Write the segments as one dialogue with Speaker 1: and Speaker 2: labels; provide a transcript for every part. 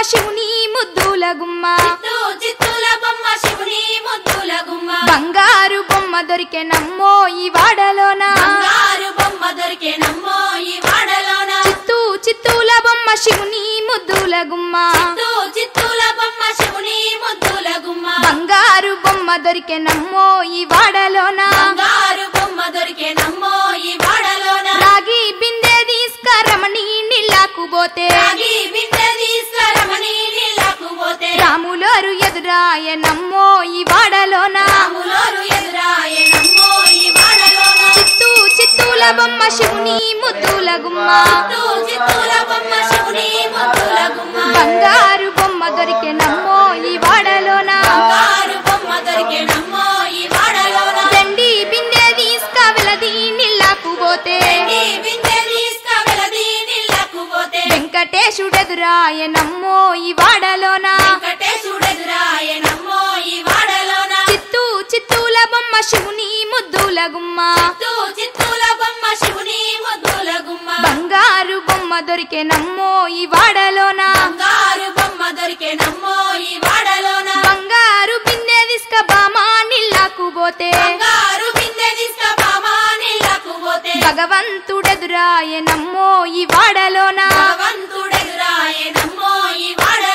Speaker 1: శివుని ముద్దుల గుమ్మ
Speaker 2: చిత్తూ చిత్తూల బొమ్మ శివుని ముద్దుల గుమ్మ
Speaker 1: బంగారు బొమ్మ దొరికే నమ్మో ఈ వాడలోన
Speaker 2: బంగారు బొమ్మ దొరికే నమ్మో ఈ వాడలోన
Speaker 1: చిత్తూ చిత్తూల బొమ్మ శివుని ముద్దుల గుమ్మ
Speaker 2: చిత్తూ చిత్తూల బొమ్మ శివుని ముద్దుల గుమ్మ
Speaker 1: బంగారు బొమ్మ దొరికే నమ్మో ఈ వాడలోన
Speaker 2: బంగారు బొమ్మ దొరికే నమ్మో ఈ వాడలోన
Speaker 1: రాగి బిందె తీసుకరమణి నీళ్ళకు పోతే
Speaker 2: రాగి బిడ్డ తీసుకురమని నీళ్ళకు పోతే
Speaker 1: రాములోరు ఎదురాయ నమ్మో ఈ వాడలోన
Speaker 2: రాములోరు ఎదురాయ నమ్మో ఈ వాడలోన
Speaker 1: చిత్తూ చిత్తూల బొమ్మ శివుని ముద్దుల గుమ్మ
Speaker 2: చిత్తూ చిత్తూల బొమ్మ శివుని ముద్దుల గుమ్మ
Speaker 1: బంగారు బొమ్మ దొరికే నమ్మో ఈ వాడలోన
Speaker 2: బంగారు బొమ్మ దొరికే నమ్మో ఈ వాడలోన
Speaker 1: దండి బిందె తీసుకవెలది నీళ్ళకు పోతే
Speaker 2: ఈ బిందె తీసుకువెలది నీళ్ళకు పోతే
Speaker 1: వెంకటేశుడెదురాయ నమ్మో ఈ వాడలోన
Speaker 2: వెంకటేశుడెదురాయ నమ్మో ఈ వాడలోన
Speaker 1: చిత్తూ చిత్తూల బొమ్మ శివుని ముద్దుల గుమ్మ
Speaker 2: చిత్తూ చిత్తూల బొమ్మ శివుని ముద్దుల గుమ్మ
Speaker 1: బంగారు బొమ్మ దొరికే నమ్మో ఈ వాడలోన
Speaker 2: బంగారు బొమ్మ దొరికే నమ్మో ఈ వాడలోన
Speaker 1: బంగారు బిందె తీసుక బామా నీళ్ళకు పోతే
Speaker 2: బంగారు బిందె తీసుకుపామా నీళ్ళకు పోతే
Speaker 1: భగవంతుడెదురాయ నమ్మో ఈ వాడలోన
Speaker 2: భగవంతుడెదురాయ నమ్మో ఈ వాడలో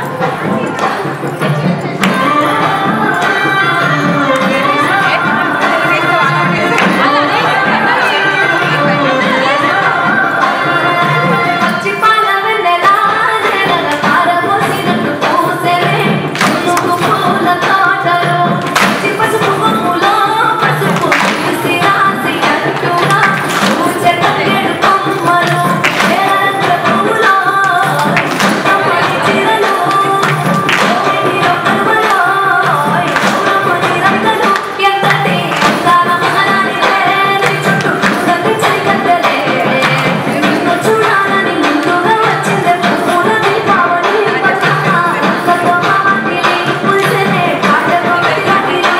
Speaker 3: చిపాల వెన్నెలా నేలల కారమోసినట్టు పూసెనే పసుపు పూల తోటలో చిపసుపు కొమ్ములో పసుపు తీసి రాసి అంటుగా పూచెట ఏడు కొమ్మలు నేలంత పూలో అమ్మాయి చీరలు నీలో కనుమలో పూలమణి రంగులు ఎంతటి అందాల మహారాణిలే నీ చుట్టూ గంగి చలికత్తెలే నిన్ను చూడాలని ముందుగా వచ్చిందే పూల దీపావళి బతుకమ్మ ఒక్కతో మాటిలి పులిసెనే పాటతో వెతికాటిలే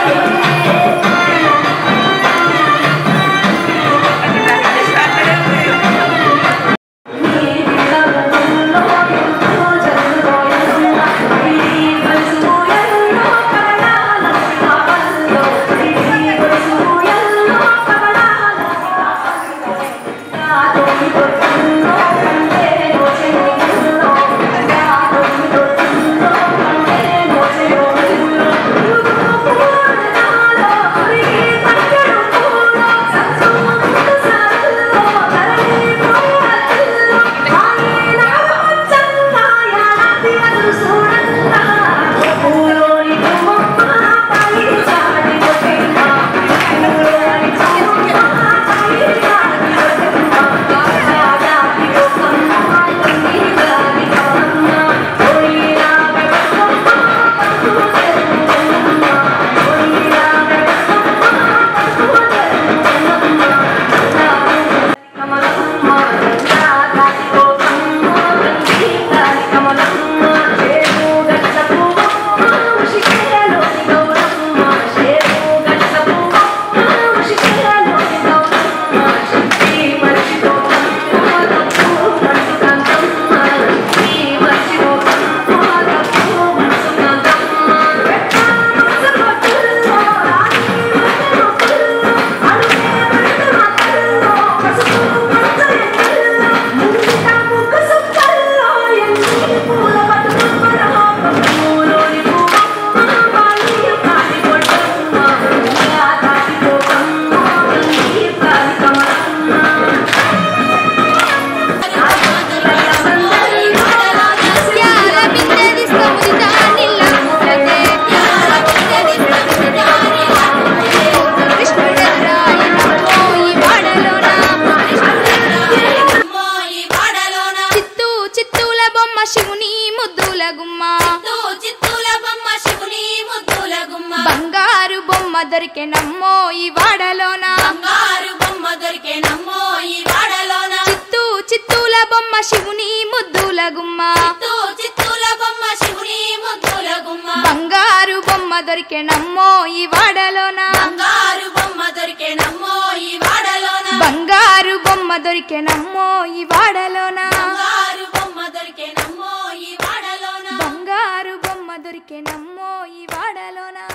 Speaker 1: ముత్యాల బిందె తీసుక ముదితా నీళ్ళకు పోతే కృష్ణుడెదురాయ నమ్మో ఈ వాడలోన
Speaker 2: నమ్మో ఈ వాడలోన
Speaker 1: చిత్తూ చిత్తూల బొమ్మ శివుని ముద్దుల గుమ్మ
Speaker 2: చిత్తూ చిత్తూల బొమ్మ శివుని ముద్దుల గుమ్మ
Speaker 1: బంగారు బొమ్మ దొరికే నమ్మో ఈ వాడలోన
Speaker 2: బంగారు బొమ్మ దొరికే నమ్మో ఈ వాడలోన
Speaker 1: చిత్తూ చిత్తూల బొమ్మ శివుని ముద్దుల గుమ్మ
Speaker 2: చిత్తూ చిత్తూల బొమ్మ శివుని ముద్దుల గుమ్మ
Speaker 1: బంగారు బొమ్మ దొరికే నమ్మో ఈ వాడలోన
Speaker 2: బంగారు బొమ్మ దొరికే నమ్మో ఈ వాడలోన
Speaker 1: బంగారు బొమ్మ దొరికే నమ్మో ఈ వాడలోన
Speaker 2: బంగారు బొమ్మ దొరికే నమ్మో ఈ వాడలోన
Speaker 1: దొరికే నమ్మో ఈ వాడలోనా